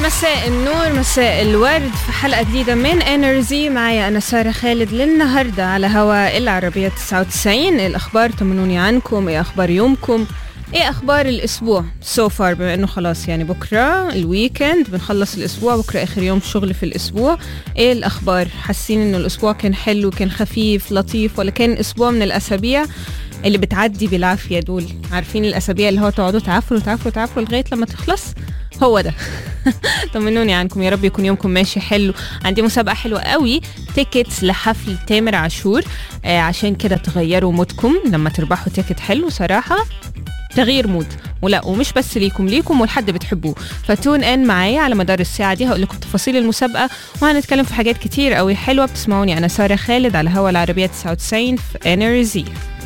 مساء النور مساء الورد في حلقة جديدة من انرجي معايا أنا سارة خالد للنهاردة على هواء العربية 99 إيه الأخبار طمنوني عنكم إيه أخبار يومكم ايه اخبار الاسبوع سو so فار بما انه خلاص يعني بكره الويكند بنخلص الاسبوع بكره اخر يوم شغل في الاسبوع ايه الاخبار حاسين انه الاسبوع كان حلو كان خفيف لطيف ولا كان اسبوع من الاسابيع اللي بتعدي بالعافيه دول عارفين الاسابيع اللي هو تقعدوا تعافروا تعافروا تعافروا لغايه لما تخلص هو ده طمنوني عنكم يا رب يكون يومكم ماشي حلو عندي مسابقه حلوه قوي تيكتس لحفل تامر عاشور آه عشان كده تغيروا مودكم لما تربحوا تيكت حلو صراحه تغيير مود ولا ومش بس ليكم ليكم ولحد بتحبوه فتون ان معايا على مدار الساعه دي هقول لكم تفاصيل المسابقه وهنتكلم في حاجات كتير قوي حلوه بتسمعوني انا ساره خالد على هوا العربيه 99 في انرجي